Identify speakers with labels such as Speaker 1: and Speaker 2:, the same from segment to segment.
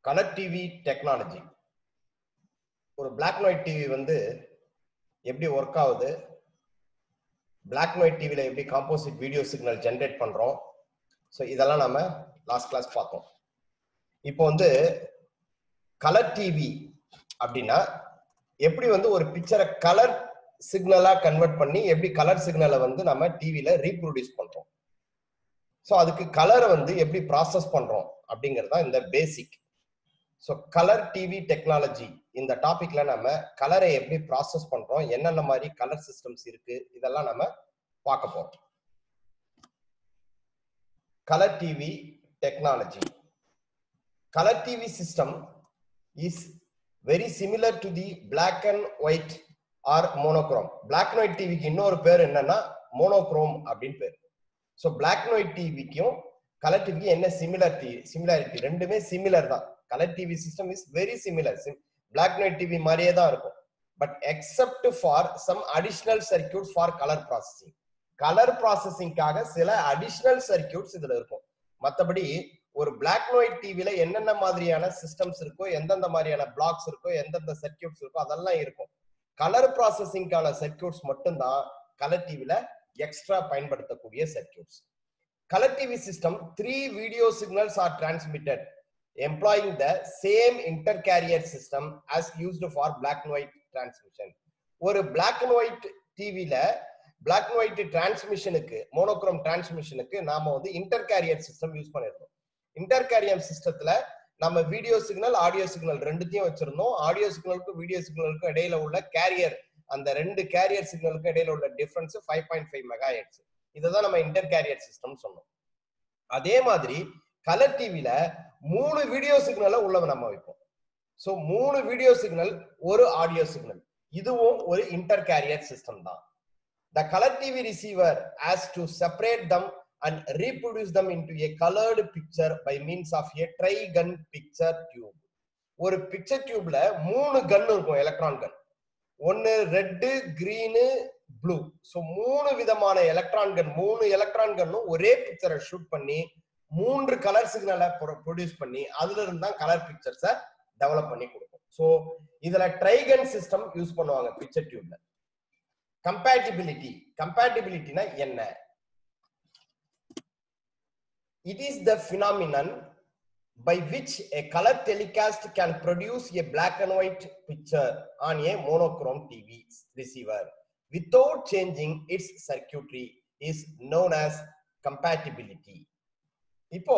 Speaker 1: Colour TV technology ஒரு black and white TV வந்து எப்படி ஒர்க் ஆகுது பிளாக் அண்ட் ஒயிட் டிவியில் எப்படி காம்போசிட் வீடியோ சிக்னல் ஜென்ரேட் பண்ணுறோம் ஸோ இதெல்லாம் நம்ம லாஸ்ட் கிளாஸ் பார்த்தோம் இப்போ வந்து கலர் டிவி அப்படின்னா எப்படி வந்து ஒரு பிக்சரை கலர் சிக்னலா கன்வெர்ட் பண்ணி எப்படி கலர் சிக்னலை வந்து நம்ம டிவியில ரீப்ரொடியூஸ் பண்றோம் ஸோ அதுக்கு கலரை வந்து எப்படி ப்ராசஸ் பண்றோம் அப்படிங்கிறது தான் இந்த basic so colour TV technology இந்த டாபிக்ல நம்ம கலரை எப்படி ப்ராசஸ் பண்றோம் என்னென்ன மாதிரி கலர் சிஸ்டம்ஸ் இருக்கு இதெல்லாம் நம்ம பார்க்க போறோம் colour TV technology colour TV system is very similar to the black and white or monochrome black and white டிவிக்கு இன்னொரு பேர் என்னன்னா மோனோக்ரோம் அப்படின்னு பேர் ஸோ பிளாக் அண்ட் ஒயிட் டிவிக்கும் கலர் டிவிக்கு என்ன சிமிலாரிட்டி சிமிலாரிட்டி ரெண்டுமே சிமிலர் தான் colour TV system is very similar black and white TV மாதிரியே தான் இருக்கும் but except for some additional circuits for colour processing colour ப்ராசஸிங்காக சில அடிஷ்னல் சர்க்கியூட்ஸ் இதுல இருக்கும் மற்றபடி ஒரு பிளாக் அண்ட் ஒயிட் டிவில என்னென்ன மாதிரியான சிஸ்டம்ஸ் இருக்கோ எந்தெந்த மாதிரியான பிளாக்ஸ் இருக்கோ எந்தெந்த சர்க்கியூட்ஸ் இருக்கோ அதெல்லாம் இருக்கும் கலர் ப்ராசஸிங்கான சர்க்கியூட்ஸ் மட்டும்தான் கலர் டிவில எக்ஸ்ட்ரா பயன்படுத்தக்கூடிய circuits colour TV system three video signals are transmitted employing the same inter carrier system as used for black and white transmission ஒரு பிளாக் அண்ட் ஒயிட் டிவில பிளாக் அண்ட் ஒயிட் டிரான்ஸ்மிஷனுக்கு monochrome டிரான்ஸ்மிஷனுக்கு நாம வந்து inter carrier system use பண்ணிருந்தோம் inter carrier சிஸ்டத்துல நம்ம video signal audio signal ரெண்டுத்தையும் வச்சிருந்தோம் ஆடியோ சிக்னலுக்கும் வீடியோ சிக்னலுக்கும் இடையில உள்ள கேரியர் அந்த ரெண்டு கேரியர் சிக்னலுக்கும் இடையில உள்ள difference five point five mega hertz இதுதான் நம்ம இன்டர் கேரியர் சிஸ்டம் சொன்னோம் அதே மாதிரி கலர் டிவில மூணு வீடியோ சிக்னலை உள்ள நம்ம வைப்போம் ஸோ மூணு வீடியோ சிக்னல் ஒரு ஆடியோ சிக்னல் இதுவும் ஒரு இன்டர் கேரியர் சிஸ்டம் தான் the colour TV receiver has to separate them and reproduce them into a colored picture by means of a tri-gun picture tube. ஒரு பிக்சர் டியூப்ல மூணு gun இருக்கும் electron கன் ஒன்னு red green blue so மூணு விதமான electron கன் மூணு electron கன்னும் ஒரே பிக்சரை ஷூட் பண்ணி மூன்று கலர் சிக்னலை ப்ரொடியூஸ் பண்ணி அதுல இருந்து தான் கலர் பிக்சர்ஸை டெவலப் பண்ணி கொடுக்கும் ஸோ இதுல ட்ரைகன் சிஸ்டம் யூஸ் பண்ணுவாங்க பிக்சர் டியூப்ல கம்பேட்டிபிலிட்டி கம்பேட்டிபிலிட்டினா என்ன It is the phenomenon by which a color telecast can produce a black and white picture on a monochrome TV receiver without changing its circuitry is known as compatibility. இப்போ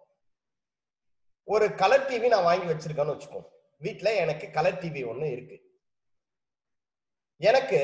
Speaker 1: ஒரு colour TV நான் வாங்கி வச்சிருக்கேன்னு வச்சுக்கோ வீட்டுல எனக்கு colour TV ஒண்ணு இருக்கு எனக்கு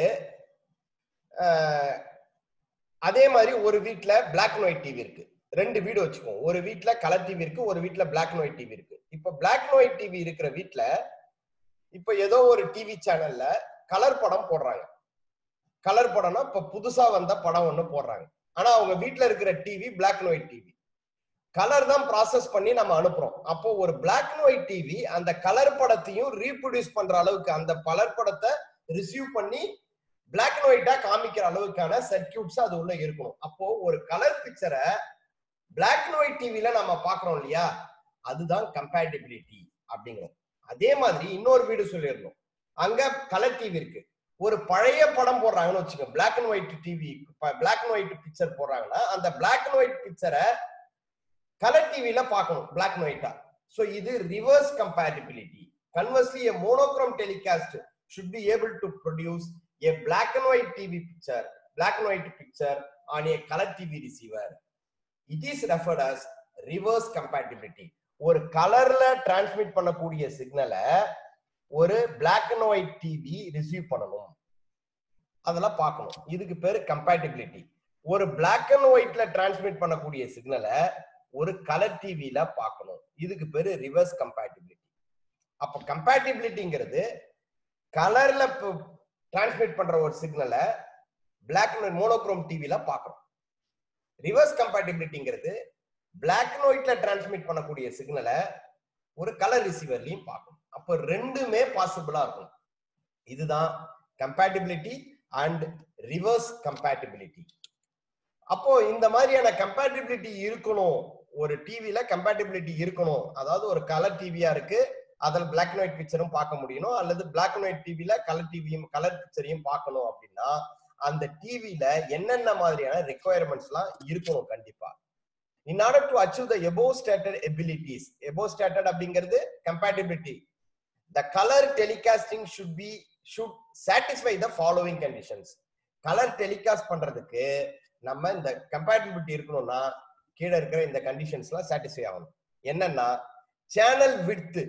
Speaker 1: அதே மாதிரி ஒரு வீட்டுல பிளாக் அண்ட் ஒயிட் டிவி இருக்கு ரெண்டு வீடு வச்சுக்கோம் ஒரு வீட்டுல கலர் டிவி இருக்கு ஒரு வீட்டுல பிளாக் அண்ட் ஒயிட் டிவி இருக்கு இப்ப பிளாக் அண்ட் ஒயிட் டிவி இருக்கிற வீட்டுல இப்ப ஏதோ ஒரு டிவி சேனல்ல கலர் படம் போடுறாங்க கலர் படம்னா இப்ப புதுசா வந்த படம் ஒண்ணு போடுறாங்க ஆனா அவங்க வீட்டுல இருக்கிற TV black and white TV colour தான் ப்ராசஸ் பண்ணி நம்ம அனுப்புறோம் அப்போ ஒரு பிளாக் அண்ட் ஒயிட் டிவி அந்த கலர் படத்தையும் ரீப்ரொடியூஸ் பண்ற அளவுக்கு அந்த கலர் படத்தை ரிசீவ் பண்ணி பிளாக் அண்ட் ஒயிட்டா காமிக்கிற அளவுக்கான சர்க்கியூட்ஸ் அது உள்ள இருக்கணும் அப்போ ஒரு கலர் பிக்சரை பிளாக் அண்ட் ஒயிட் டிவில நம்ம பாக்குறோம் இல்லையா அதுதான் கம்பேட்டிபிலிட்டி அப்படிங்கிறோம் அதே மாதிரி இன்னொரு வீடு சொல்லியிருந்தோம் அங்க கலர் டிவி இருக்கு ஒரு பழைய படம் போடுறாங்கன்னு வச்சுக்கோங்க black and white TV black and white picture போடுறாங்கன்னா அந்த பிளாக் அண்ட் ஒயிட் பிக்சரை கலர் டிவில பார்க்கணும் பிளாக் அண்ட் ஒயிட்டா ஸோ இது reverse compatibility conversely a monochrome telecast should be able to produce a black and white TV picture, black and white picture on a color TV receiver. It is referred as reverse compatibility ஒரு கலர்ல transmit பண்ணக்கூடிய சிக்னலை ஒரு black and white TV receive பண்ணணும் அதெல்லாம் பார்க்கணும் இதுக்கு பேரு கம்பேட்டிபிலிட்டி ஒரு பிளாக் அண்ட் ஒயிட்ல டிரான்ஸ்மிட் பண்ணக்கூடிய சிக்னலை ஒரு கலர் டிவில பார்க்கணும் இதுக்கு பேரு ரிவர்ஸ் கம்பேட்டிபிலிட்டி அப்ப கம்பேட்டிபிலிட்டிங்கிறது கலர்ல டிரான்ஸ்மிட் பண்ற ஒரு சிக்னலை பிளாக் அண்ட் ஒயிட் மோனோக்ரோம் டிவில பார்க்கணும் ரிவர்ஸ் கம்பேட்டிபிலிட்டிங்கிறது பிளாக் அண்ட் ஒயிட்ல டிரான்ஸ்மிட் பண்ணக்கூடிய சிக்னலை ஒரு கலர் ரிசீவர்லயும் பார்க்கணும் அப்போ ரெண்டுமே பாசிபிளா இருக்கும் இதுதான் கம்பேட்டிபிலிட்டி அண்ட் ரிவர்ஸ் கம்பேட்டிபிலிட்டி அப்போ இந்த மாதிரியான கம்பேட்டிபிலிட்டி இருக்கணும் ஒரு டிவில கம்பேட்டிபிலிட்டி இருக்கணும் அதாவது ஒரு கலர் டிவியா இருக்கு அதில் பிளாக் அண்ட் ஒயிட் பிக்சரும் பார்க்க முடியணும் அல்லது பிளாக் அண்ட் ஒயிட் டிவில கலர் டிவியும் கலர் பிக்சரையும் பார்க்கணும் அப்படின்னா அந்த டிவில என்னென்ன மாதிரியான ரெக்குவயர்மெண்ட்ஸ் எல்லாம் இருக்கணும் கண்டிப்பா in order to achieve the above stated abilities above stated அப்படிங்கிறது compatibility the colour telecasting should be should satisfy the following conditions colour telecast பண்றதுக்கு நம்ம இந்த கம்பேட்டிபிலிட்டி இருக்கணும்னா கீழே இருக்கிற இந்த கண்டிஷன்ஸ்லாம் சாட்டிஸ்ஃபை ஆகணும் என்னன்னா சேனல் விட்த்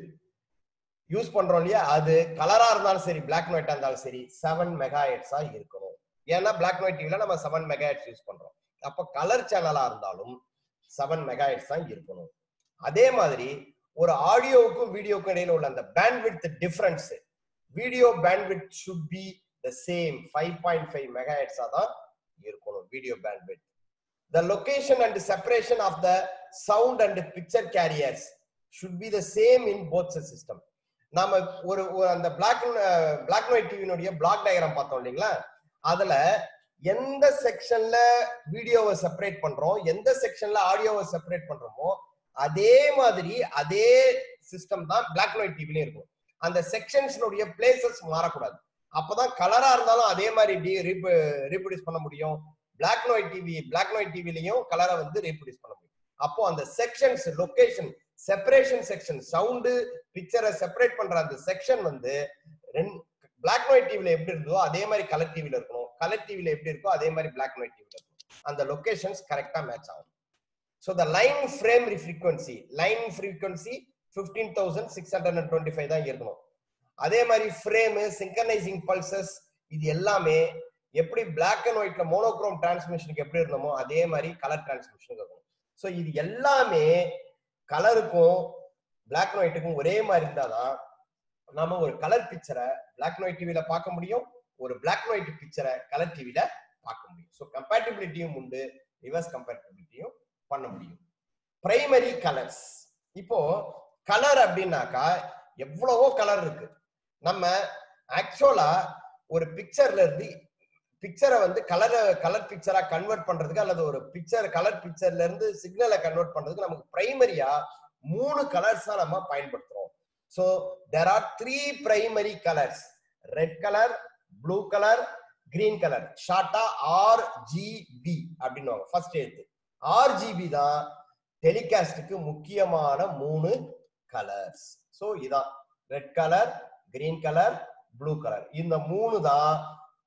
Speaker 1: யூஸ் பண்றோம் இல்லையா அது கலரா இருந்தாலும் சரி பிளாக் அண்ட் ஒயிட்டா இருந்தாலும் சரி செவன் மெகா ஹெட்ஸா இருக்கணும் ஏன்னா பிளாக் அண்ட் ஒயிட் டிவில நம்ம செவன் மெகா ஹெட்ஸ் யூஸ் பண்றோம் அப்போ கலர் சேனலா இருந்தாலும் செவன் மெகா ஹெட்ஸ் தான் இருக்கணும் அதே மாதிரி ஒரு ஆடியோவுக்கும் வீடியோவுக்கும் இடையில உள்ள அந்த bandwidth difference video bandwidth should be the same five point five mega ஹெட்ஸா தான் இருக்கணும் video bandwidth the location and separation of the sound and picture carriers should be the same in both system நாம ஒரு ஒரு அந்த black black and white டிவினுடைய black diagram பார்த்தோம் இல்லைங்களா அதுல எந்த செக்ஷன்ல வீடியோவை செப்பரேட் பண்றோம் எந்த செக்ஷன்ல ஆடியோவை செப்பரேட் பண்றோமோ அதே மாதிரி அதே சிஸ்டம் தான் பிளாக் அண்ட் ஒயிட் டிவிலையும் இருக்கும் அந்த செக்ஷன்ஸ்னுடைய பிளேசஸ் மாறக்கூடாது அப்பதான் கலரா இருந்தாலும் அதே மாதிரி ரீப்ரொடியூஸ் பண்ண முடியும் black and white TV black and white டிவிலையும் கலரை வந்து ரீப்ரொடியூஸ் பண்ண முடியும் அப்போ அந்த sections location separation section sound பிக்சரை செப்பரேட் பண்ற அந்த செக்ஷன் வந்து பிளாக் அண்ட் ஒயிட் டிவில எப்படி இருந்தோ அதே மாதிரி கலர் டிவில இருக்கணும் கலர் டிவில எப்படி இருக்கோ அதே மாதிரி பிளாக் அண்ட் ஒயிட் டிவில இருக்கணும் அந்த லொகேஷன்ஸ் கரெக்டா மேட்ச் ஆகும் so the line frame frequency line frequency fifteen thousand six hundred and twenty five தான் இருக்கணும் அதே மாதிரி ஃப்ரேமு சிங்கனைசிங் பல்சஸ் இது எல்லாமே எப்படி பிளாக் அண்ட் ஒயிட்ல மோனோக்ரோம் டிரான்ஸ்மிஷனுக்கு எப்படி இருந்தோமோ அதே மாதிரி கலர் டிரான்ஸ்மிஷனுக்கு இருக்கணும் ஸோ இது எல்லாமே கலருக்கும் பிளாக் அண்ட் ஒயிட்டுக்கும் ஒரே மாதிரி இருந்தாதான் நாம ஒரு கலர் பிக்சரை பிளாக் அண்ட் ஒயிட் டிவில பார்க்க முடியும் ஒரு பிளாக் அண்ட் ஒயிட் பிக்சரை கலர் டிவில பார்க்க முடியும் ஸோ கம்பேட்டிபிலிட்டியும் உண்டு ரிவர்ஸ் கம்பேட்டிபிலிட்டியும் பண்ண முடியும் பிரைமரி கலர்ஸ் இப்போ கலர் அப்படின்னாக்கா எவ்வளவோ கலர் இருக்கு நம்ம ஆக்சுவலா ஒரு பிக்சர்ல இருந்து பிக்சரை வந்து கலர் கலர் பிக்சரா கன்வெர்ட் பண்றதுக்கு அல்லது ஒரு பிக்சர் கலர் பிக்சர்ல இருந்து சிக்னலை கன்வெர்ட் பண்றதுக்கு நமக்கு பிரைமரியா மூணு கலர்ஸ் தான் நம்ம பயன்படுத்துறோம் so there are three primary colours red colour blue colour green colour ஷார்ட்டா ஆர் ஜிபி அப்படின்னு ஃபர்ஸ்ட் எழுத்து ஆர்ஜிபி தான் டெலிகாஸ்டுக்கு முக்கியமான மூணு கலர்ஸ் ஸோ இதான் red colour green colour blue colour இந்த மூணு தான்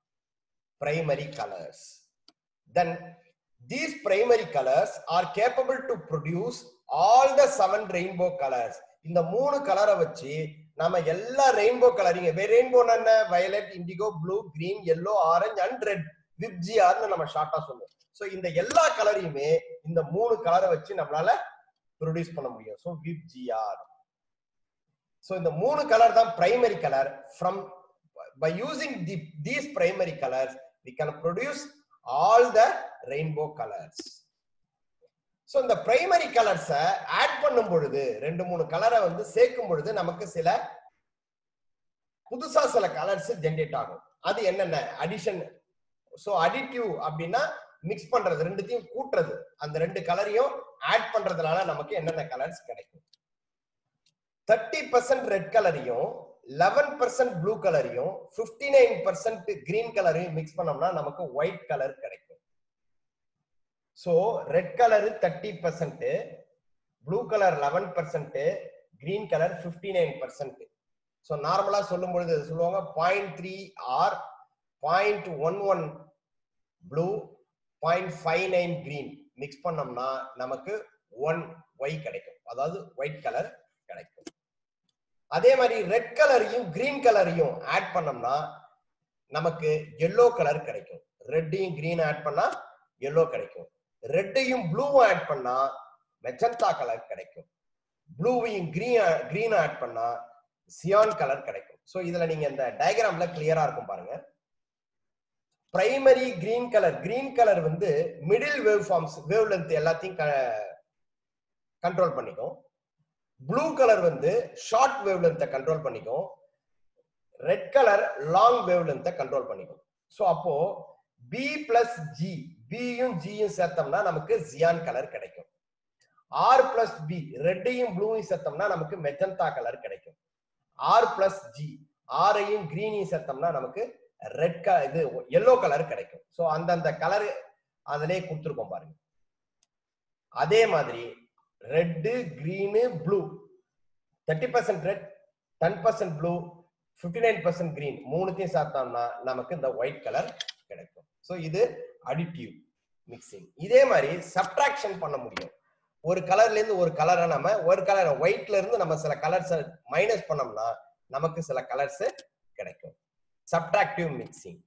Speaker 1: primary colors. Then these primary colors are capable to produce all the seven rainbow colors. இந்த மூணு கலரை வச்சு நம்ம எல்லா ரெயின்போ கலரிங் ரெயின்போ என்ன violet indigo blue green yellow orange and red விப்ஜிஆர்னு நம்ம ஷார்ட்டா சொல்லுவோம் ஸோ இந்த எல்லா கலரையுமே இந்த மூணு கலரை வச்சு நம்மளால ப்ரொடியூஸ் பண்ண முடியும் ஸோ விப்ஜிஆர் ஸோ இந்த மூணு கலர் தான் primary colour from by using the, these primary colors we can produce all the rainbow colors so இந்த பிரைமரி கலர்ஸை ஆட் பண்ணும் பொழுது ரெண்டு மூணு கலரை வந்து சேர்க்கும் பொழுது நமக்கு சில புதுசா சில கலர்ஸ் ஜென்ரேட் ஆகும் அது என்னென்ன அடிஷன் ஸோ அடிட்டிவ் அப்படின்னா மிக்ஸ் பண்றது ரெண்டுத்தையும் கூட்டுறது அந்த ரெண்டு கலரையும் ஆட் பண்றதுனால நமக்கு என்னென்ன கலர்ஸ் கிடைக்கும் தேர்ட்டி பர்சன்ட் ரெட் கலரையும் லெவன் பர்சன்ட் ப்ளூ கலரையும் பிப்டி நைன் பர்சன்ட் கிரீன் கலரையும் மிக்ஸ் பண்ணோம்னா நமக்கு ஒயிட் கலர் கிடைக்கும் so red colour thirty percent blue colour eleven percent green colour fifty nine percent so நார்மலா சொல்லும் பொழுது சொல்லுவாங்க point three R point one one blue point five nine green mix பண்ணோம்னா நமக்கு ஒன் ஒய் கிடைக்கும் அதாவது white colour கிடைக்கும் அதே மாதிரி ரெட் கலரையும் கிரீன் கலரையும் ஆட் பண்ணோம்னா நமக்கு எல்லோ கலர் கிடைக்கும் ரெட்டையும் கிரீன் ஆட் பண்ணா எல்லோ கிடைக்கும் ரெட்டையும் ப்ளூவும் ஆட் பண்ணா மெஜந்தா கலர் கிடைக்கும் ப்ளூவையும் கிரீன் கிரீன் ஆட் பண்ணா சியான் கலர் கிடைக்கும் ஸோ இதுல நீங்க இந்த டயக்ராம்ல கிளியரா இருக்கும் பாருங்க primary green colour green colour வந்து middle waveforms wavelength எல்லாத்தையும் கண்ட்ரோல் பண்ணிக்கும் ப்ளூ கலர் வந்து ஷார்ட் வேவ் லென்த்தை கண்ட்ரோல் பண்ணிக்கும் ரெட் கலர் லாங் வேவ் லென்த்தை கண்ட்ரோல் பண்ணிக்கும் ஸோ அப்போ பி பிளஸ் ஜி பியும் ஜியும் சேர்த்தோம்னா நமக்கு ஜியான் கலர் கிடைக்கும் ஆர் பிளஸ் பி ரெட்டையும் ப்ளூவையும் சேர்த்தோம்னா நமக்கு மெஜந்தா கலர் கிடைக்கும் ஆர் பிளஸ் ஜி ஆரையும் கிரீனையும் சேர்த்தோம்னா நமக்கு ரெட் க இது எல்லோ கலர் கிடைக்கும் ஸோ அந்தந்த கலர் அதிலே கொடுத்துருக்கோம் பாருங்க அதே மாதிரி red green blue thirty percent red ten percent blue fifty nine percent green மூணுத்தையும் சேர்த்தோம்னா நமக்கு இந்த ஒயிட் கலர் கிடைக்கும் ஸோ இது அடிட்டிவ் மிக்சிங் இதே மாதிரி சப்ட்ராக்ஷன் பண்ண முடியும் ஒரு கலர்ல இருந்து ஒரு கலரை நம்ம ஒரு கலர் ஒயிட்ல இருந்து நம்ம சில கலர்ஸ் மைனஸ் பண்ணோம்னா நமக்கு சில கலர்ஸ் கிடைக்கும் சப்ட்ராக்டிவ் மிக்சிங்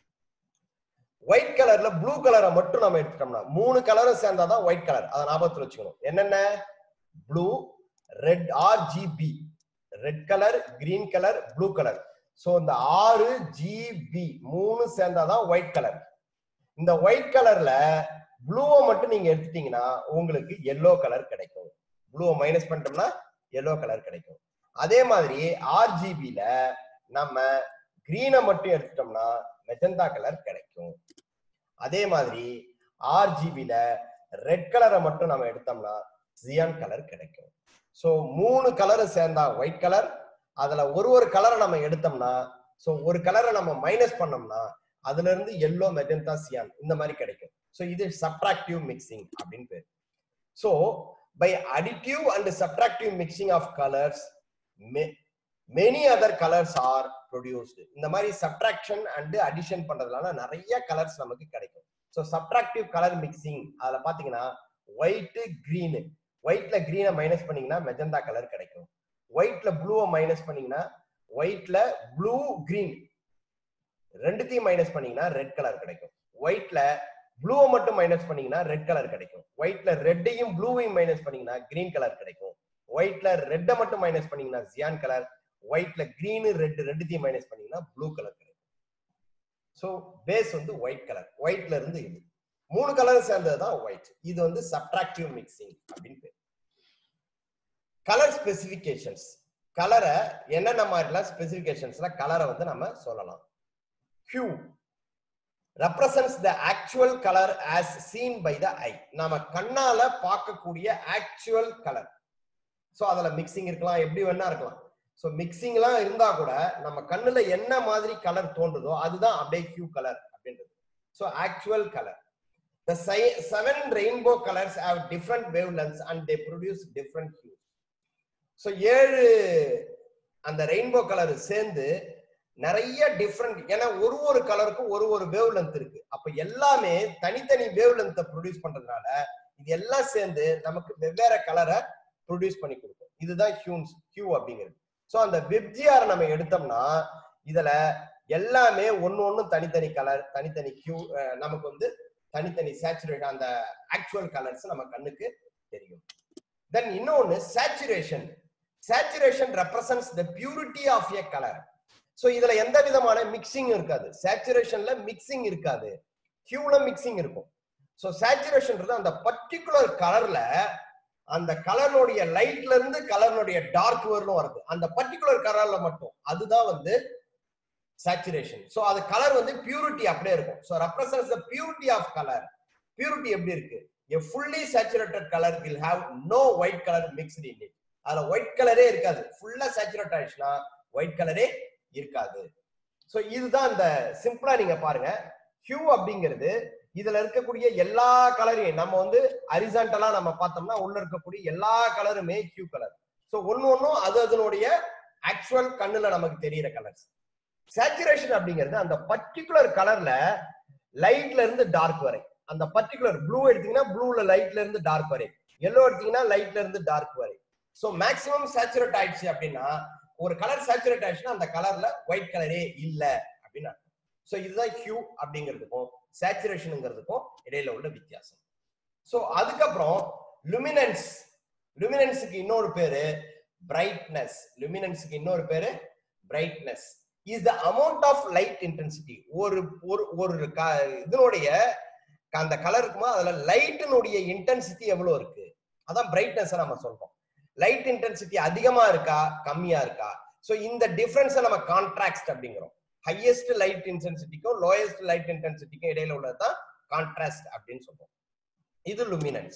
Speaker 1: ஒயிட் கலர்ல ப்ளூ கலரை மட்டும் நம்ம எடுத்துட்டோம்னா மூணு கலரும் சேர்ந்தாதான் ஒயிட் கலர் அதை ஞாபகத்தில் வச்சுக்கணும் என்னென்ன blue red R GB red colour green colour blue colour so இந்த ஆறு ஜிபி மூணு சேர்ந்தாதான் ஒயிட் கலர் இந்த ஒயிட் கலர்ல ப்ளூவை மட்டும் நீங்க எடுத்துட்டீங்கன்னா உங்களுக்கு எல்லோ கலர் கிடைக்கும் ப்ளூவை மைனஸ் பண்ணிட்டோம்னா எல்லோ கலர் கிடைக்கும் அதே மாதிரி ஆர்ஜிபில நம்ம கிரீனை மட்டும் எடுத்துட்டோம்னா மெஜந்தா கலர் கிடைக்கும் அதே மாதிரி ஆர்ஜிபில ரெட் கலரை மட்டும் நம்ம எடுத்தோம்னா ஜியான் கலர் கிடைக்கும் ஸோ மூணு கலரும் சேர்ந்தா ஒயிட் கலர் அதுல ஒரு ஒரு கலரை நம்ம எடுத்தோம்னா ஸோ ஒரு கலரை நம்ம மைனஸ் பண்ணோம்னா அதுல இருந்து எல்லோ மெஜந்தா சியான் இந்த மாதிரி கிடைக்கும் ஸோ இது சப்ட்ராக்டிவ் மிக்சிங் அப்படின்னு பேர் so by additive and subtractive mixing of colours many other colours are produced இந்த மாதிரி சப்ட்ராக்ஷன் அண்ட் அடிஷன் பண்றதுனால நிறைய கலர்ஸ் நமக்கு கிடைக்கும் ஸோ சப்ட்ராக்டிவ் கலர் மிக்சிங் அதில் பார்த்தீங்கன்னா ஒயிட்டு கிரீனு ஒயிட்ல கிரீனை மைனஸ் பண்ணீங்கன்னா மெஜந்தா கலர் கிடைக்கும் ஒயிட்ல ப்ளூவை மைனஸ் பண்ணீங்கன்னா ஒயிட்ல ப்ளூ கிரீன் ரெண்டுத்தையும் மைனஸ் பண்ணீங்கன்னா ரெட் கலர் கிடைக்கும் ஒயிட்ல ப்ளூவை மட்டும் மைனஸ் பண்ணீங்கன்னா ரெட் கலர் கிடைக்கும் ஒயிட்ல ரெட்டையும் ப்ளூவையும் மைனஸ் பண்ணீங்கன்னா கிரீன் கலர் கிடைக்கும் ஒயிட்ல ரெட்டை மட்டும் மைனஸ் பண்ணீங்கன்னா ஜியான் கலர் ஒயிட்ல கிரீன் ரெட் ரெண்டுத்தையும் மைனஸ் பண்ணீங்கன்னா ப்ளூ கலர் கிடைக்கும் ஸோ பேஸ் வந்து ஒயிட் கலர் ஒயிட்ல இருந்து இது மூணு கலர் சேர்ந்தது தான் ஒயிட் இது வந்து சப்ட்ராக்டிவ் மிக்சிங் அப்படின்னு பேர் கலர் ஸ்பெசிபிகேஷன்ஸ் கலரை என்னென்ன மாதிரிலாம் ஸ்பெசிபிகேஷன்ஸ்ல கலரை வந்து நம்ம சொல்லலாம் hue represents the actual colour as seen by the eye நாம கண்ணால பார்க்கக்கூடிய ஆக்சுவல் கலர் ஸோ அதுல மிக்சிங் இருக்கலாம் எப்படி வேணா இருக்கலாம் ஸோ மிக்சிங்லாம் இருந்தா கூட நம்ம கண்ணுல என்ன மாதிரி கலர் தோன்றுதோ அதுதான் அப்படியே ஹியூ கலர் அப்படின்றது so actual colour The si- seven rainbow colors have different wavelengths and they produce different hues. So ஏழு அந்த ரெயின்போ கலர் சேர்ந்து நிறைய டிஃப்ரெண்ட் ஏன்னா ஒரு ஒரு கலருக்கும் ஒரு ஒரு வேவ் லென்த் இருக்கு அப்ப எல்லாமே தனித்தனி வேவ் லென்த்தை ப்ரொடியூஸ் பண்றதுனால இது எல்லாம் சேர்ந்து நமக்கு வெவ்வேறு கலரை ப்ரொடியூஸ் பண்ணி கொடுக்கும் இதுதான் ஹியூன்ஸ் ஹியூ அப்படிங்கிறது ஸோ அந்த வெப்ஜிஆர் நம்ம எடுத்தோம்னா இதுல எல்லாமே ஒன்னு ஒன்னும் தனித்தனி கலர் தனித்தனி ஹியூ நமக்கு வந்து தனித்தனி சேச்சுரேட் அந்த ஆக்சுவல் கலர்ஸ் நம்ம கண்ணுக்கு தெரியும் தென் இன்னொன்னு saturation saturation represents the purity of a colour so இதுல எந்த விதமான மிக்சிங் இருக்காது சேச்சுரேஷன்ல மிக்சிங் இருக்காது ஹியூல மிக்சிங் இருக்கும் ஸோ சேச்சுரேஷன்ன்றது அந்த பர்டிகுலர் கலர்ல அந்த கலர்னுடைய லைட்ல இருந்து கலர்னுடைய டார்க் வரலும் வருது அந்த பர்டிகுலர் கலர்ல மட்டும் அதுதான் வந்து சேச்சுரேஷன் ஸோ அது கலர் வந்து பியூரிட்டி அப்படியே இருக்கும் so represents the purity of colour purity எப்படி இருக்கு a fully saturated colour will have no white colour mixed in it அதுல ஒயிட் கலரே இருக்காது ஃபுல்லா சேச்சுரேட் ஆயிடுச்சுன்னா ஒயிட் கலரே இருக்காது ஸோ இதுதான் இந்த சிம்பிளா நீங்க பாருங்க ஹியூ அப்படிங்கிறது இதுல இருக்கக்கூடிய எல்லா கலரையும் நம்ம வந்து அரிசான்டலா நம்ம பார்த்தோம்னா உள்ள இருக்கக்கூடிய எல்லா கலருமே ஹியூ கலர் ஸோ ஒன்னு ஒன்னும் அது அதனுடைய ஆக்சுவல் கண்ணுல நமக்கு தெரியிற கலர்ஸ் சேச்சுரேஷன் அப்படிங்கிறது அந்த பர்டிகுலர் கலர்ல லைட்ல இருந்து டார்க் வரை அந்த பர்டிகுலர் ப்ளூ எடுத்தீங்கன்னா ப்ளூல லைட்ல இருந்து டார்க் வரை எல்லோ எடுத்தீங்கன்னா லைட்ல இருந்து டார்க் வரை ஸோ மேக்ஸிமம் சேச்சுரேட் ஆயிடுச்சு அப்படின்னா ஒரு கலர் சேச்சுரேட் ஆயிடுச்சுன்னா அந்த கலர்ல ஒயிட் கலரே இல்ல அப்படின்னு அர்த்தம் ஸோ இதுதான் ஹியூ அப்படிங்கிறதுக்கும் சேச்சுரேஷனுங்கிறதுக்கும் இடையில உள்ள வித்தியாசம் ஸோ அதுக்கப்புறம் லுமினன்ஸ் லுமினன்ஸுக்கு இன்னொரு பேரு பிரைட்னஸ் லுமினன்ஸுக்கு இன்னொரு பேரு brightness is the amount of light intensity ஒரு ஒரு ஒரு இதனுடைய அந்த கலர் இருக்குமா அதுல லைட்டினுடைய இன்டென்சிட்டி எவ்வளவு இருக்கு அதான் பிரைட்னஸ் நம்ம சொல்றோம் லைட் இன்டென்சிட்டி அதிகமா இருக்கா கம்மியா இருக்கா சோ இந்த டிஃபரன்ஸை நம்ம கான்ட்ராக்ட் அப்படிங்கிறோம் ஹையஸ்ட் லைட் இன்டென்சிட்டிக்கும் லோயஸ்ட் லைட் இன்டென்சிட்டிக்கும் இடையில உள்ளதுதான் கான்ட்ராஸ்ட் அப்படின்னு சொல்றோம் இது லுமினன்ஸ்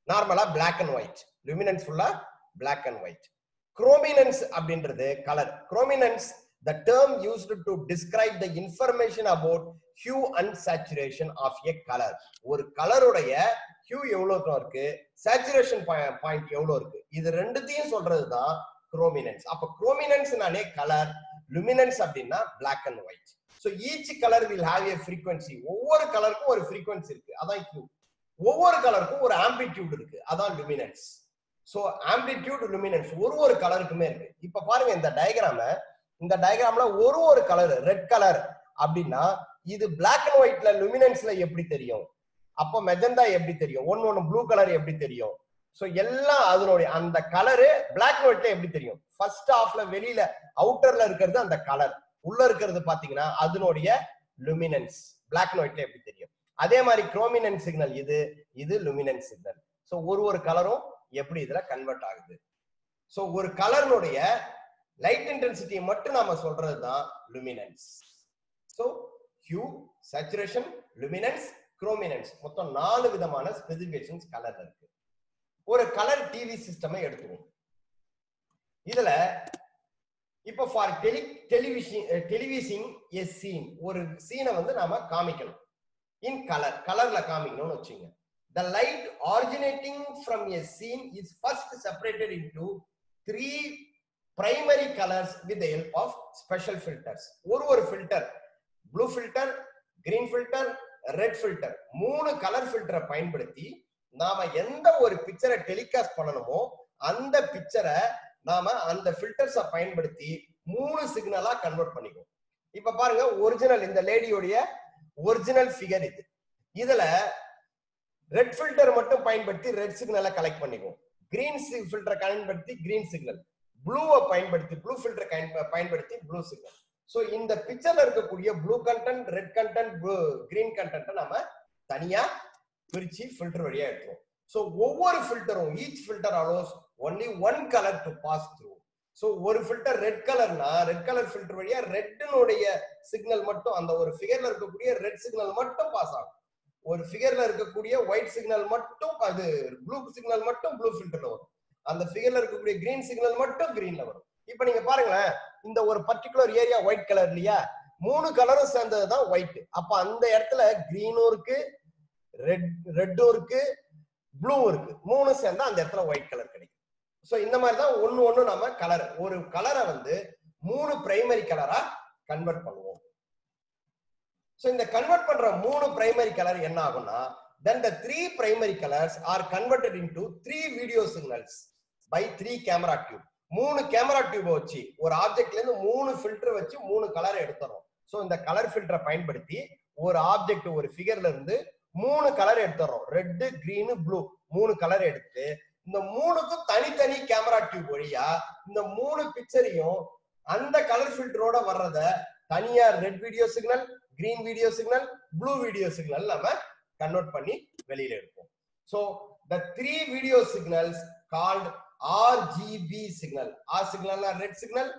Speaker 1: நார்மலா பிளாக் அண்ட் ஒயிட் லுமினன்ஸ் ஃபுல்லா பிளாக் அண்ட் ஒயிட் குரோமினன்ஸ் அப்படின்றது colour chrominance the term used to describe the information about hue and saturation of a color ஒரு கலருடைய ஹியூ எவ்வளவு இருக்கு சேச்சுரேஷன் பாயிண்ட் எவ்வளவு இருக்கு இது ரெண்டுத்தையும் சொல்றதுதான் குரோமினன்ஸ் அப்ப குரோமினன்ஸ்னாலே கலர் லுமினன்ஸ் அப்படின்னா black and white so each colour will have a frequency ஒவ்வொரு கலருக்கும் ஒரு ஃப்ரீக்வன்சி இருக்கு அதான் ஹியூ ஒவ்வொரு கலருக்கும் ஒரு ஆம்பிடியூட் இருக்கு அதான் லுமினன்ஸ் ஸோ ஆம்பிடியூட் லுமினன்ஸ் ஒரு ஒரு கலருக்குமே இருக்கு இப்ப பாருங்க இந்த டயக்ராம இந்த டயக்ராம்ல ஒரு ஒரு கலர் ரெட் கலர் அப்படின்னா இது பிளாக் அண்ட் ஒயிட்ல லுமினன்ஸ்ல எப்படி தெரியும் அப்போ மெஜந்தா எப்படி தெரியும் ஒன்னு ஒன்னு ப்ளூ கலர் எப்படி தெரியும் சோ எல்லாம் அதனுடைய அந்த கலரு பிளாக் அண்ட் ஒயிட்ல எப்படி தெரியும் ஃபர்ஸ்ட் ஹாஃப்ல வெளியில அவுட்டர்ல இருக்கிறது அந்த கலர் உள்ள இருக்கிறது பாத்தீங்கன்னா அதனுடைய லுமினன்ஸ் பிளாக் அண்ட் ஒயிட்ல எப்படி தெரியும் அதே மாதிரி குரோமினன்ஸ் சிக்னல் இது இது லுமினன்ஸ் சிக்னல் சோ ஒரு ஒரு கலரும் எப்படி இதுல கன்வெர்ட் ஆகுது சோ ஒரு கலர்னுடைய லைட் இன்டென்சிட்டியை மட்டும் நாம சொல்றது தான் luminance so hue saturation luminance chrominance மொத்தம் நாலு விதமான ஸ்பெசிபிகேஷன்ஸ் கலர்ல இருக்கு ஒரு கலர் டிவி சிஸ்டமை எடுத்துவோம் இதுல இப்ப for tele television televising a scene ஒரு சீனை வந்து நாம காமிக்கணும் இன் கலர் கலர்ல காமிக்கணும்னு வச்சுங்க the light originating from a scene is first separated into three primary colours with help of special filters ஒரு ஒரு filter blue filter green filter red filter மூணு கலர் ஃபில்டரை பயன்படுத்தி நாம எந்த ஒரு பிக்சரை டெலிகாஸ்ட் பண்ணணுமோ அந்த பிக்சரை நாம அந்த ஃபில்டர்ஸை பயன்படுத்தி மூணு சிக்னலா கன்வெர்ட் பண்ணிக்குவோம் இப்ப பாருங்க ஒரிஜினல் இந்த லேடியோடைய ஒரிஜினல் ஃபிகர் இது இதுல ரெட் ஃபில்டர் மட்டும் பயன்படுத்தி ரெட் சிக்னலை கலெக்ட் பண்ணிக்குவோம் கிரீன் ஃபில்டரை பயன்படுத்தி கிரீன் சிக்னல் ப்ளூவை பயன்படுத்தி ப்ளூ ஃபில்டர் பயன்படுத்தி ப்ளூ சிக்னல் ஸோ இந்த பிக்சர்ல இருக்கக்கூடிய blue content red content green கண்டென்ட்டை நம்ம தனியா பிரிச்சு ஃபில்டர் வழியா எடுத்துருவோம் ஸோ ஒவ்வொரு ஃபில்டரும் each filter allows only one colour to pass through so ஒரு ஃபில்டர் ரெட் கலர்னா ரெட் கலர் ஃபில்டர் வழியா ரெட்டினுடைய சிக்னல் மட்டும் அந்த ஒரு ஃபிகர்ல இருக்கக்கூடிய ரெட் சிக்னல் மட்டும் பாஸ் ஆகும் ஒரு ஃபிகர்ல இருக்கக்கூடிய ஒயிட் சிக்னல் மட்டும் அது ப்ளூ சிக்னல் மட்டும் ப்ளூ ஃபில்டர்ல வரும் அந்த ஃபிகர்ல இருக்கக்கூடிய கிரீன் சிக்னல் மட்டும் கிரீன்ல வரும் இப்ப நீங்க பாருங்களேன் இந்த ஒரு பர்டிகுலர் ஏரியா ஒயிட் கலர் இல்லையா மூணு கலரும் சேர்ந்ததுதான் ஒயிட் அப்ப அந்த இடத்துல கிரீனும் இருக்கு ரெட் ரெட்டும் இருக்கு ப்ளூ இருக்கு மூணு சேர்ந்தா அந்த இடத்துல ஒயிட் கலர் கிடைக்கும் சோ இந்த மாதிரி தான் ஒன்னு ஒண்ணு நம்ம கலர் ஒரு கலரை வந்து மூணு பிரைமரி கலரா கன்வெர்ட் பண்ணுவோம் சோ இந்த கன்வெர்ட் பண்ற மூணு பிரைமரி கலர் என்ன ஆகும்னா then the three primary colors are converted into three video signals by three camera tube மூணு கேமரா டியூப் வச்சு ஒரு ஆப்ஜெக்ட்ல இருந்து மூணு ஃபில்டர் வச்சு மூணு கலர் எடுத்துறோம் சோ இந்த கலர் ஃபில்டரை பயன்படுத்தி ஒரு ஆப்ஜெக்ட் ஒரு ஃபிகர்ல இருந்து மூணு கலர் எடுத்துறோம் ரெட் கிரீனு ப்ளூ மூணு கலர் எடுத்து இந்த மூணுக்கும் தனித்தனி கேமரா டியூப் வழியா இந்த மூணு பிக்சரையும் அந்த கலர் ஃபில்டரோட வர்றத தனியா red video signal green video signal blue video signal நம்ம கன்வெர்ட் பண்ணி வெளியில எடுப்போம் so the three video signals called RGB signal R சிக்னல்னா ரெட் சிக்னல்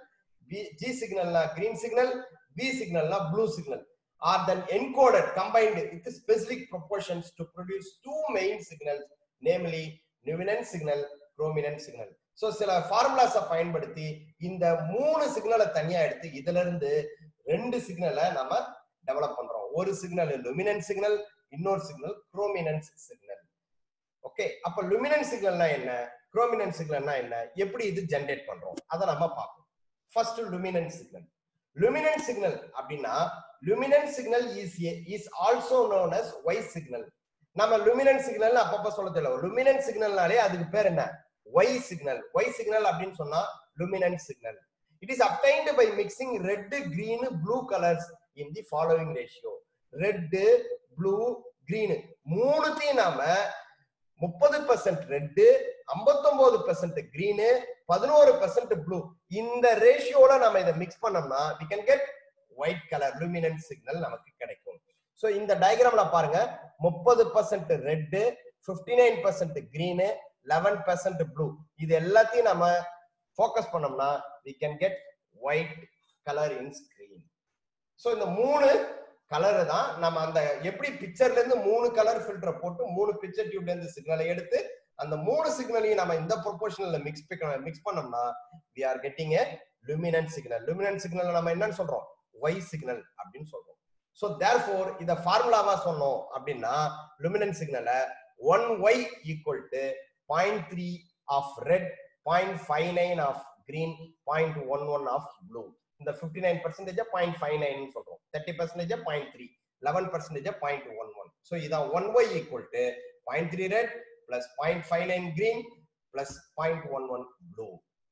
Speaker 1: ஜி சிக்னல்னா கிரீன் சிக்னல் பி சிக்னல்னா blue signal are then encoded combined with specific proportions to produce two main signals namely luminance signal chrominance signal so சில ஃபார்முலாஸை பயன்படுத்தி இந்த மூணு சிக்னலை தனியா எடுத்து இதுல இருந்து ரெண்டு சிக்னலை நம்ம டெவலப் பண்றோம் ஒரு சிக்னல் லுமினன்ஸ் சிக்னல் இன்னொரு சிக்னல் குரோமினன்ஸ் சிக்னல் ஓகே அப்ப லுமினன்ஸ் சிக்னல்னா என்ன குரோமினன்ஸ் சிக்னல்னா என்ன எப்படி இது ஜென்ரேட் பண்றோம் அதை நம்ம பார்ப்போம் first luminance signal luminance signal அப்படின்னா luminance signal is is also known as Y signal நம்ம லுமினன்ஸ் சிக்னல் அப்பப்ப சொல்ல தெரியல லுமினன்ஸ் சிக்னல்னாலே அதுக்கு பேர் என்ன ஒய் சிக்னல் ஒய் சிக்னல் அப்படின்னு சொன்னா luminance signal it is obtained by mixing red green blue colours in the following ratio red blue green மூணுத்தையும் நாம முப்பது பெர்சென்ட் ரெட்டு ஐம்பத்தொன்பது பெர்சென்ட் கிரீனு பதினோரு பெர்சென்ட் ப்ளூ இந்த ரேஷியோல நம்ம இதை மிக்ஸ் பண்ணோம்னா we can get white colour luminant signal நமக்கு கிடைக்கும் ஸோ இந்த டயக்ராம்ல பாருங்க முப்பது percent red fifty nine percent green eleven percent blue இது எல்லாத்தையும் நம்ம ஃபோக்கஸ் பண்ணோம்னா we can get white colour in screen so இந்த மூணு கலர் தான் நம்ம அந்த எப்படி பிக்சர்ல இருந்து மூணு கலர் ஃபில்டரை போட்டு மூணு பிக்சர் டியூப்ல இருந்து சிக்னலை எடுத்து அந்த மூணு சிக்னலையும் நம்ம இந்த ப்ரொபோர்ஷனல்ல மிக்ஸ் மிக்ஸ் பண்ணோம்னா we are getting a luminant signal luminant signal நம்ம என்னன்னு சொல்றோம் ஒய் சிக்னல் அப்படின்னு சொல்றோம் ஸோ தேர் ஃபோர் இத ஃபார்முலாவா சொன்னோம் அப்படின்னா லுமினன்ட் சிக்னலை one Y equal to point three of red point five nine of green point one one of blue இந்த fifty nine percentage point five nine சொல்றோம் thirty percentage point three eleven percentage point one one so இதான் one Y equal to point three red plus point five nine green plus point one one blue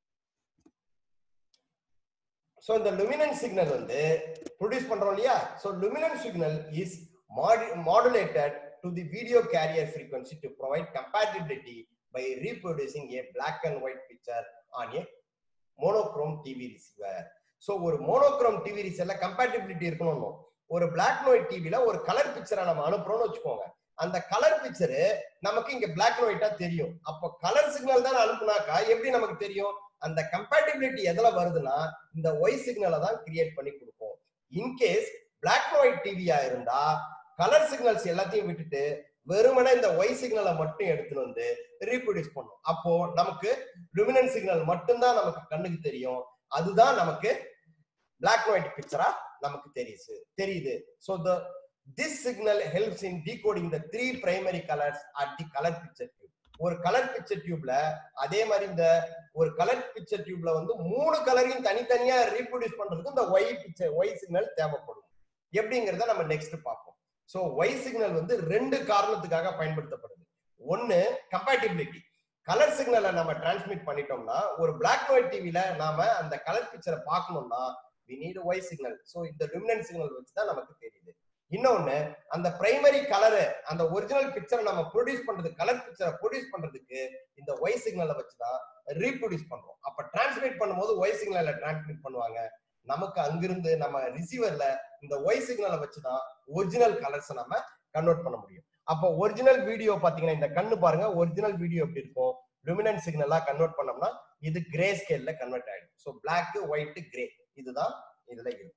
Speaker 1: so இந்த luminant signal வந்து produce பண்றோம் இல்லையா so luminant signal is modulated to the video carrier frequency to provide compatibility by reproducing a black and white picture on a monochrome TV receiver. So ஒரு monochrome TV ரிசீவர்ல compatibility இருக்கணும் ஒரு black and white டிவில ஒரு colour பிக்சரை நம்ம அனுப்புறோம்னு வச்சுக்கோங்க அந்த கலர் பிக்சரு நமக்கு இங்க பிளாக் அண்ட் ஒயிட்டா தெரியும் அப்போ கலர் சிக்னல் தான் அனுப்புனாக்கா எப்படி நமக்கு தெரியும் அந்த கம்பேட்டிபிலிட்டி எதுல வருதுன்னா இந்த ஒய் சிக்னலை தான் கிரியேட் பண்ணி கொடுக்கும் இன்கேஸ் பிளாக் அண்ட் ஒயிட் டிவியா இருந்தா கலர் சிக்னல்ஸ் எல்லாத்தையும் விட்டுட்டு வெறுமனே இந்த ஒய் சிக்னலை மட்டும் எடுத்துட்டு வந்து ரீப்ரொடியூஸ் பண்ணும் அப்போ நமக்கு லுமினன் சிக்னல் மட்டும்தான் நமக்கு கண்ணுக்கு தெரியும் அதுதான் நமக்கு பிளாக் அண்ட் ஒயிட் பிக்சரா நமக்கு தெரியுது தெரியுது so the this signal helps in decoding the three primary colours at the colour picture tube ஒரு கலர் பிக்சர் டியூப்ல அதே மாதிரி இந்த ஒரு கலர் பிக்சர் டியூப்ல வந்து மூணு கலரையும் தனித்தனியா ரீப்ரொடியூஸ் பண்றதுக்கு இந்த ஒய் பிக்சர் ஒய் சிக்னல் தேவைப்படும் எப்படிங்கிறத நம்ம நெக்ஸ்ட் பார்ப்போம் ஸோ ஒய் சிக்னல் வந்து ரெண்டு காரணத்துக்காக பயன்படுத்தப்படுது ஒன்னு கம்பேட்டிபிலிட்டி கலர் சிக்னலை நம்ம டிரான்ஸ்மிட் பண்ணிட்டோம்னா ஒரு பிளாக் ஒயிட் டிவில நாம அந்த கலர் பிக்சரை பார்க்கணும்னா we need Y signal so இந்த லுமினன் சிக்னல் வச்சு தான் நமக்கு தெரியுது இன்னொன்னு அந்த பிரைமரி கலரு அந்த ஒரிஜினல் பிக்சரை நம்ம ப்ரொடியூஸ் பண்றது கலர் பிக்சரை ப்ரொடியூஸ் பண்றதுக்கு இந்த ஒய் சிக்னலை வச்சு தான் ரீப்ரொடியூஸ் பண்றோம் அப்ப டிரான்ஸ்மிட் பண்ணும்போது ஒய் சிக்னலை டிரான்ஸ்மிட் பண்ணுவாங்க நமக்கு அங்கிருந்து நம்ம ரிசீவர்ல இந்த ஒய் சிக்னலை வச்சு தான் ஒரிஜினல் கலர்ஸை நம்ம கன்வெர்ட் பண்ண முடியும் அப்போ ஒரிஜினல் வீடியோ பாத்தீங்கன்னா இந்த கண்ணு பாருங்க ஒரிஜினல் வீடியோ எப்படி இருக்கும் லுமினன் சிக்னலா கன்வெர்ட் பண்ணோம்னா இது கிரே ஸ்கேல்ல கன்வெர்ட் ஆயிடும் ஸோ பிளாக் ஒயிட் கிரே இதுதான் இதுல இருக்கும்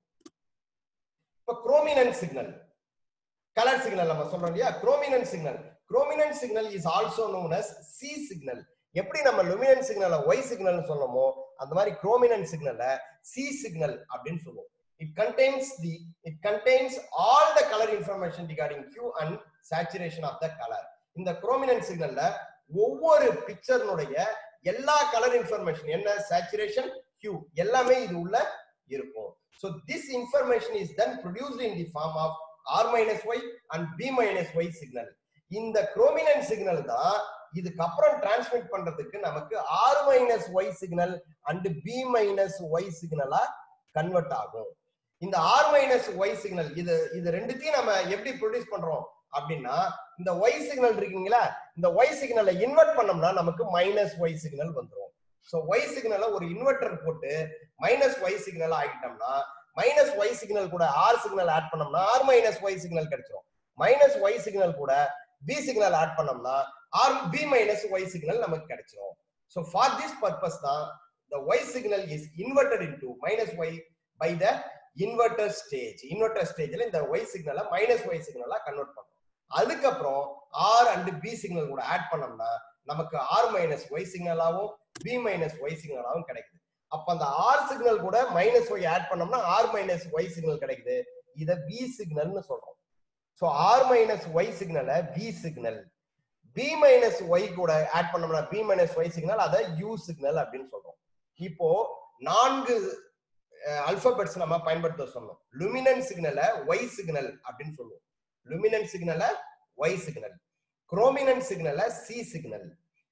Speaker 1: இப்போ குரோமினன் சிக்னல் கலர் சிக்னல் நம்ம சொல்றோம் இல்லையா chrominance signal chrominance signal is also known as C signal எப்படி நம்ம லுமினன் சிக்னலை ஒய் சிக்னல் சொன்னோமோ அந்த மாதிரி குரோமினன் சிக்னல்ல சி சிக்னல் அப்படின்னு சொல்லுவோம் it contains the it contains all the colour information regarding hue and saturation of the colour இந்த குரோமினன் சிக்னல்ல ஒவ்வொரு பிக்சர்னுடைய எல்லா கலர் இன்ஃபர்மேஷன் என்ன சேச்சுரேஷன் ஹியூ எல்லாமே இது உள்ள இருக்கும் so this information is then produced in the form of R minus Y and B minus Y signal இந்த குரோமினன் சிக்னல் தான் இதுக்கப்புறம் டிரான்ஸ்மிட் பண்றதுக்கு நமக்கு R minus Y signal and B minus Y சிக்னலா convert ஆகும் இந்த ஆர் மைனஸ் ஒய் சிக்னல் இது இது ரெண்டுத்தையும் நம்ம எப்படி ப்ரொடியூஸ் பண்றோம் அப்படின்னா இந்த ஒய் சிக்னல் இருக்கீங்களா இந்த ஒய் சிக்னலை இன்வெர்ட் பண்ணோம்னா நமக்கு மைனஸ் ஒய் சிக்னல் வந்துடும் ஸோ ஒய் சிக்னலை ஒரு இன்வெர்டர் போட்டு மைனஸ் ஒய் சிக்னல் ஆகிட்டோம்னா மைனஸ் ஒய் சிக்னல் கூட ஆர் சிக்னல் ஆட் பண்ணோம்னா ஆர் மைனஸ் ஒய் சிக்னல் கிடைச்சிரும் மைனஸ் ஒய் சிக்னல் கூட பி சிக்னல் ஆட் பண்ணோம்னா R B minus Y signal நமக்கு கிடைச்சிரும் ஸோ ஃபார் திஸ் பர்பஸ் தான் the y signal is inverted into minus y by the inverter stage inverter stageல இந்த y சிக்னலை minus y சிக்னலா convert பண்றோம் அதுக்கப்புறம் r அண்ட் b சிக்னல் கூட ஆட் பண்ணோம்னா நமக்கு r மைனஸ் y சிக்னலாவும் b மைனஸ் y சிக்னலாவும் கிடைக்குது அப்ப அந்த r சிக்னல் கூட மைனஸ் y ஆட் பண்ணோம்னா r மைனஸ் y சிக்னல் கிடைக்குது இத v சிக்னல்னு சொல்றோம் சோ r மைனஸ் y சிக்னலை v signal b minus y கூட ஆட் பண்ணோம்னா b மைனஸ் y சிக்னல் அதை u சிக்னல் அப்படின்னு சொல்றோம் இப்போ நான்கு அல்பபெட்ஸ் நம்ம பயன்படுத்த சொன்னோம் லுமினன் சிக்னலை ஒய் சிக்னல் அப்படின்னு சொல்லுவோம் லுமினன் சிக்னலை ஒய் சிக்னல் குரோமினன் சிக்னலை C signal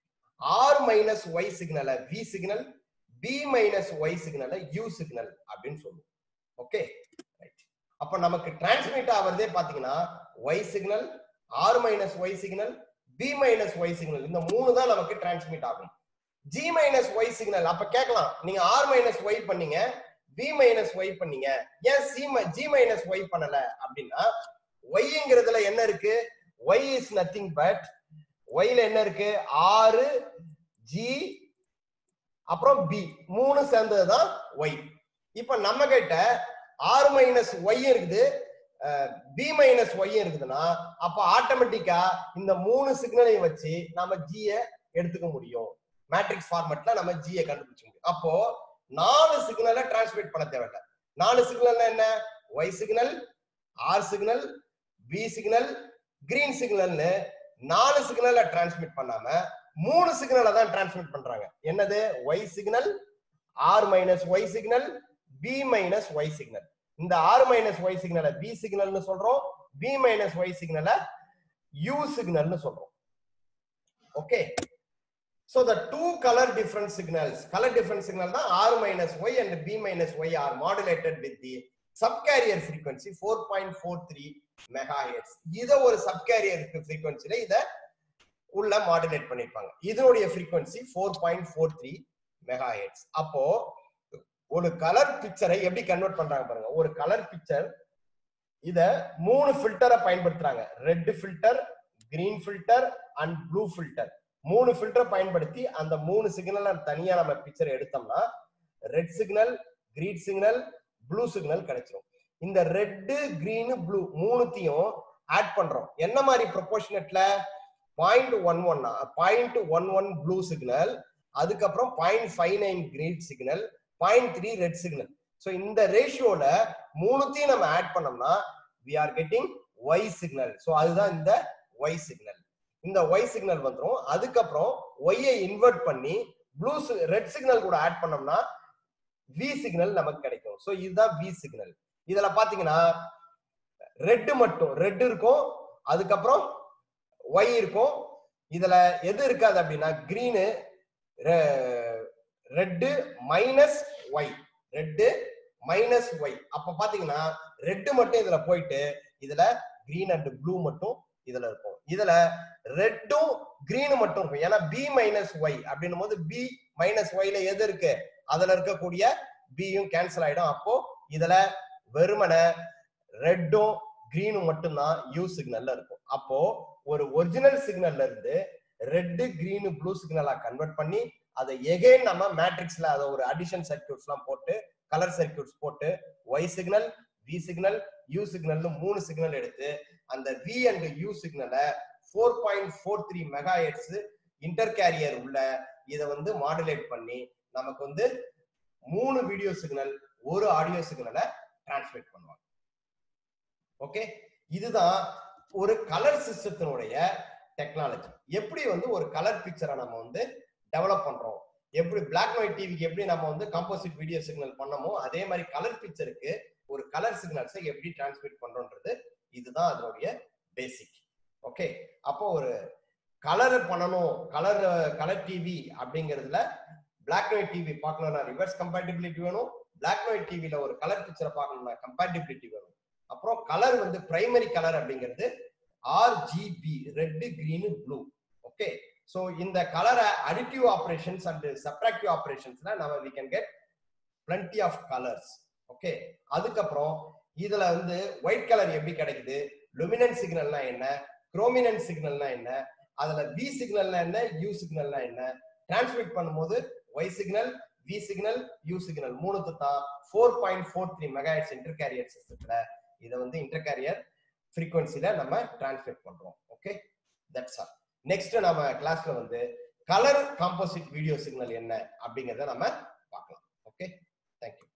Speaker 1: R minus Y சிக்னலை V signal B minus Y சிக்னலை யூ சிக்னல் அப்படின்னு சொல்லுவோம் ஓகே ரைட் அப்ப நமக்கு டிரான்ஸ்மிட் ஆகிறதே பாத்தீங்கன்னா Y signal R minus Y signal B minus Y signal இந்த மூணு தான் நமக்கு டிரான்ஸ்மிட் ஆகும் ஜி மைனஸ் ஒய் சிக்னல் அப்ப கேட்கலாம் நீங்க ஆர் மைனஸ் ஒய் பண்ணீங்க பி மைனஸ் ஒய் பண்ணீங்க ஏன் சி ஜி மைனஸ் ஒய் பண்ணல அப்படின்னா ஒய்ங்கிறதுல என்ன இருக்கு ஒய் இஸ் நத்திங் பட் ஒய்ல என்ன இருக்கு ஆறு ஜி அப்புறம் பி மூணு சேர்ந்ததுதான் ஒய் இப்ப நம்ம கிட்ட ஆர் மைனஸ் ஒய் இருக்குது பி மைனஸ் ஒய் இருக்குதுன்னா அப்ப ஆட்டோமேட்டிக்கா இந்த மூணு சிக்னலையும் வச்சு நம்ம ஜிய எடுத்துக்க முடியும் மேட்ரிக்ஸ் ஃபார்மேட்ல நம்ம ஜியை கண்டுபிடிச்ச முடியும் அப்போ நாலு சிக்னலை டிரான்ஸ்மிட் பண்ண தேவையில்ல நாலு சிக்னல் என்ன Y signal R signal B signal green சிக்னல்னு நாலு சிக்னலை டிரான்ஸ்மிட் பண்ணாம மூணு சிக்னலை தான் டிரான்ஸ்மிட் பண்றாங்க என்னது Y signal R minus Y signal B minus Y signal இந்த ஆர் மைனஸ் ஒய் சிக்னலை பி சிக்னல்னு சொல்றோம் பி மைனஸ் ஒய் சிக்னலை யூ சிக்னல்னு சொல்றோம் okay So the two color different signals, color different signal தான் R minus Y and B minus Y are modulated with the subcarrier frequency 4.43 megahertz. இத ஒரு subcarrier frequencyல இத உள்ள மாடுலேட் பண்ணிருப்பாங்க இதனுடைய frequency 4.43 megahertz. அப்போ ஒரு கலர் பிக்சரை எப்படி கன்வெர்ட் பண்றாங்க பாருங்க ஒரு கலர் பிக்சர் இத மூணு ஃபில்டரை பயன்படுத்துறாங்க red filter green filter and blue filter மூணு ஃபில்டர் பயன்படுத்தி அந்த மூணு சிக்னல் தனியா நம்ம பிக்சர் எடுத்தோம்னா red signal green signal blue signal கிடைச்சிரும் இந்த ரெட்டு கிரீனு ப்ளூ மூணுத்தையும் ஆட் பண்றோம் என்ன மாதிரி ப்ரொபோர்ஷனட்ல point one one point one one blue signal அதுக்கப்புறம் point five nine green signal point three red signal so இந்த ரேஷியோல மூணுத்தையும் நம்ம ஆட் பண்ணோம்னா we are getting Y signal so அதுதான் இந்த ஒய் சிக்னல் இந்த ஒய் சிக்னல் வந்துடும் அதுக்கப்புறம் ஒய்யை இன்வெர்ட் பண்ணி ப்ளூ ரெட் சிக்னல் கூட ஆட் பண்ணோம்னா வி சிக்னல் நமக்கு கிடைக்கும் ஸோ இதுதான் வி சிக்னல் இதுல பாத்தீங்கன்னா ரெட் மட்டும் ரெட் இருக்கும் அதுக்கப்புறம் ஒய் இருக்கும் இதுல எது இருக்காது அப்படின்னா green red minus Y red minus Y அப்ப பாத்தீங்கன்னா ரெட்டு மட்டும் இதுல போயிட்டு இதுல கிரீன் அண்ட் ப்ளூ மட்டும் இதுல இருக்கும் இதுல ரெட்டும் கிரீனும் மட்டும் இருக்கும் ஏன்னா பி மைனஸ் ஒய் அப்படின்னும் போது பி மைனஸ் ஒய்ல எது இருக்கு அதுல இருக்கக்கூடிய பியும் கேன்சல் ஆயிடும் அப்போ இதுல வெறுமனை ரெட்டும் கிரீனும் மட்டும்தான் யூ சிக்னல்ல இருக்கும் அப்போ ஒரு ஒரிஜினல் சிக்னல்ல இருந்து ரெட்டு கிரீனு ப்ளூ சிக்னலா கன்வெர்ட் பண்ணி அதை எகைன் நம்ம மேட்ரிக்ஸ்ல அதை ஒரு அடிஷன் சர்க்கியூட்ஸ் எல்லாம் போட்டு கலர் சர்க்கியூட்ஸ் போட்டு Y signal V signal U சிக்னல்னு மூணு சிக்னல் எடுத்து அந்த வி அண்ட் யூ சிக்னலை four point four three megahertz intercarrier உள்ள இதை வந்து மாடுலேட் பண்ணி நமக்கு வந்து மூணு வீடியோ சிக்னல் ஒரு ஆடியோ சிக்னலை டிரான்ஸ்மிட் பண்ணுவாங்க ஓகே இதுதான் ஒரு கலர் சிஸ்டத்தினுடைய டெக்னாலஜி எப்படி வந்து ஒரு கலர் பிக்சரை நம்ம வந்து டெவலப் பண்றோம் எப்படி பிளாக் அண்ட் ஒயிட் டிவிக்கு எப்படி நம்ம வந்து காம்போசிட் வீடியோ சிக்னல் பண்ணமோ அதே மாதிரி கலர் பிக்சருக்கு ஒரு கலர் சிக்னல்ஸை எப்படி டிரான்ஸ்மிட் பண்றோன்றது இதுதான் அதனுடைய பேசிக் ஓகே அப்போ ஒரு கலர் பண்ணணும் கலர் கலர் டிவி அப்படிங்கிறதுல பிளாக் அண்ட் ஒயிட் டிவி பார்க்கணும்னா ரிவர்ஸ் கம்பேட்டிபிலிட்டி வேணும் பிளாக் அண்ட் ஒயிட் டிவில ஒரு கலர் பிக்சரை பார்க்கணும்னா கம்பேட்டிபிலிட்டி வேணும் அப்புறம் கலர் வந்து பிரைமரி கலர் அப்படிங்கிறது RGB red green blue okay so இந்த கலரை அடிட்டிவ் ஆப்ரேஷன்ஸ் அண்ட் சப்ராக்டிவ் ஆப்ரேஷன்ஸ்ல நம்ம we can get plenty of colours okay அதுக்கப்புறம் இதுல வந்து ஒயிட் கலர் எப்படி கிடைக்குது லுமினன்ட் சிக்னல்னா என்ன குரோமினன்ட் சிக்னல்னா என்ன அதுல வி சிக்னல்னா என்ன யூ சிக்னல்னா என்ன டிரான்ஸ்மிட் பண்ணும்போது Y signal V signal U signal மூணுத்து தான் four point four three megahertz inter carrier சிஸ்டத்துல இதை வந்து இன்டர் கேரியர் ஃப்ரீக்வன்சில நம்ம டிரான்ஸ்மிட் பண்றோம் ஓகே தட்ஸ் ஆல் நெக்ஸ்ட் நம்ம கிளாஸ்ல வந்து கலர் காம்போசிட் வீடியோ சிக்னல் என்ன அப்படிங்கறத நம்ம பார்க்கலாம் ஓகே தேங்க்யூ